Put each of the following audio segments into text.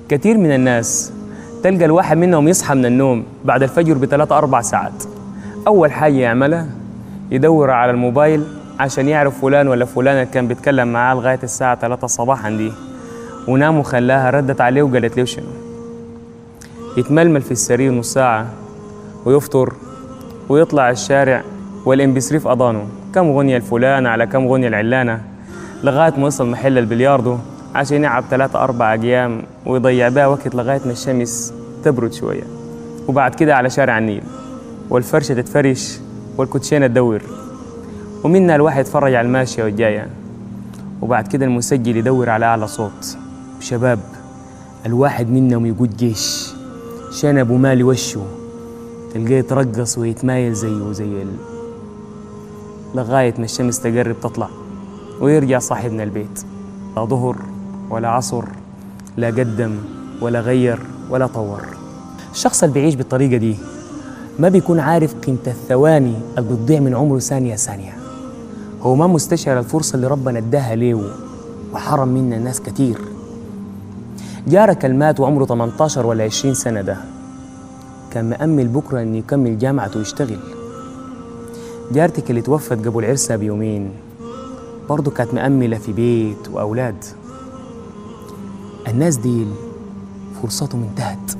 كتير من الناس تلقى الواحد منهم يصحى من النوم بعد الفجر بثلاثة أربع ساعات أول حاجة يعملها يدور على الموبايل عشان يعرف فلان ولا فلان اللي كان بيتكلم معاه لغاية الساعة 3 صباحا دي ونام وخلاها ردت عليه وقالت له شنو يتململ في السرير نص ساعة ويفطر ويطلع الشارع والام بي 3 في اضانه كم غنية الفلانة على كم غنية العلانة لغاية ما وصل محل البلياردو عشان يلعب ثلاثة أربع أيام ويضيع بها وقت لغاية ما الشمس تبرد شوية وبعد كده على شارع النيل والفرشة تتفرش والكوتشينة تدور ومنها الواحد يتفرج على الماشية والجاية وبعد كده المسجل يدور على أعلى صوت شباب الواحد منهم يقود جيش شنب ومالي وشه تلقاه يترقص ويتمايل زيه زي ال... لغاية ما الشمس تقرب تطلع ويرجع صاحبنا البيت لا ظهر ولا عصر لا قدم ولا غير ولا طور الشخص اللي بيعيش بالطريقة دي ما بيكون عارف قيمة الثواني اللي بتضيع من عمره ثانية ثانية هو ما مستشعر الفرصة اللي ربنا اداها ليه وحرم منها ناس كتير جارك المات وعمره 18 ولا 20 سنة ده كان مأمل بكرة إنه يكمل جامعته ويشتغل جارتك اللي توفت قبل عرسها بيومين برضه كانت مأملة في بيت وأولاد الناس دي فرصتهم انتهت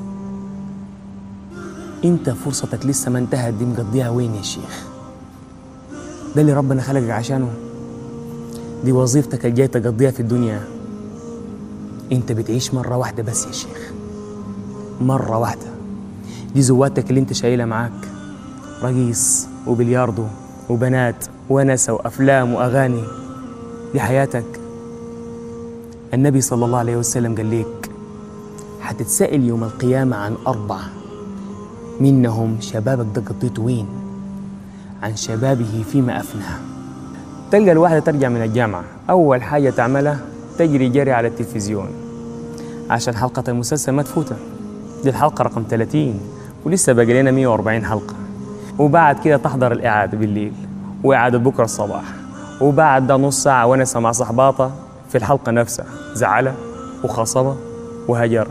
انت فرصتك لسه ما انتهت دي مقضيها وين يا شيخ ده اللي ربنا خلقك عشانه دي وظيفتك اللي جاي تقضيها في الدنيا انت بتعيش مرة واحدة بس يا شيخ مرة واحدة دي زواتك اللي انت شايلها معاك رقيص وبلياردو وبنات ونسة وأفلام وأغاني دي حياتك النبي صلى الله عليه وسلم قال لك حتتسأل يوم القيامة عن أربعة منهم شبابك ده قضيته وين عن شبابه فيما أفناه تلقى الواحدة ترجع من الجامعة أول حاجة تعملها تجري جري على التلفزيون عشان حلقة المسلسل ما تفوتها دي الحلقة رقم 30 ولسه باقي لنا 140 حلقة وبعد كده تحضر الإعادة بالليل وإعادة بكرة الصباح وبعد ده نص ساعة ونسة مع صحباتها في الحلقة نفسها زعلة وخصبة وهجر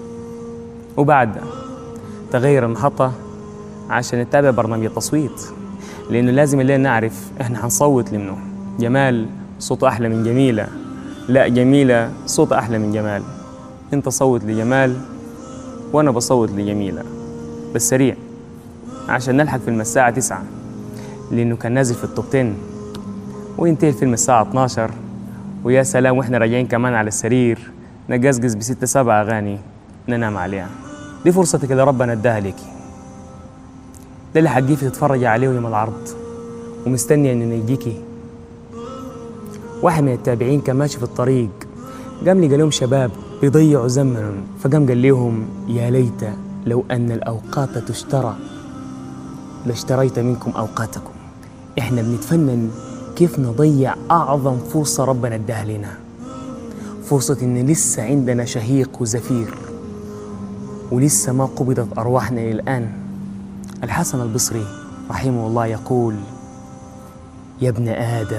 وبعد ده تغير المحطة عشان نتابع برنامج التصويت لأنه لازم الليل نعرف إحنا حنصوت لمنه جمال صوته أحلى من جميلة لا جميلة صوت أحلى من جمال أنت صوت لجمال وأنا بصوت لجميلة بس سريع عشان نلحق فيلم الساعة تسعة لأنه كان نازل في التوب 10 وينتهي الفيلم الساعة 12 ويا سلام وإحنا راجعين كمان على السرير نقزقز بستة سبع أغاني ننام عليها دي فرصتك اللي ربنا اداها ليكي ده اللي حتجيكي تتفرجي عليه يوم العرض ومستني انه يجيكي واحد من التابعين كان ماشي في الطريق قام لي قال لهم شباب بيضيعوا زمنهم فقام قال لهم يا ليت لو ان الاوقات تشترى لاشتريت منكم اوقاتكم احنا بنتفنن كيف نضيع اعظم فرصه ربنا اداها لنا فرصه ان لسه عندنا شهيق وزفير ولسه ما قبضت ارواحنا الى الان الحسن البصري رحمه الله يقول يا ابن ادم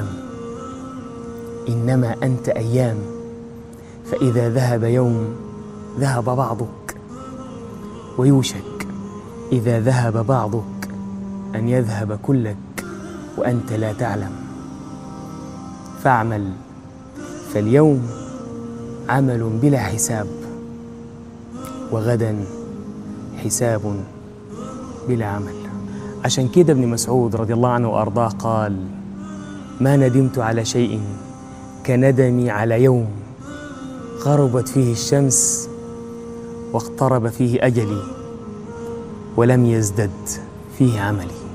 انما انت ايام فاذا ذهب يوم ذهب بعضك ويوشك اذا ذهب بعضك ان يذهب كلك وانت لا تعلم فاعمل فاليوم عمل بلا حساب وغدا حساب بلا عمل عشان كده ابن مسعود رضي الله عنه وارضاه قال ما ندمت على شيء كندمي على يوم غربت فيه الشمس واقترب فيه اجلي ولم يزدد فيه عملي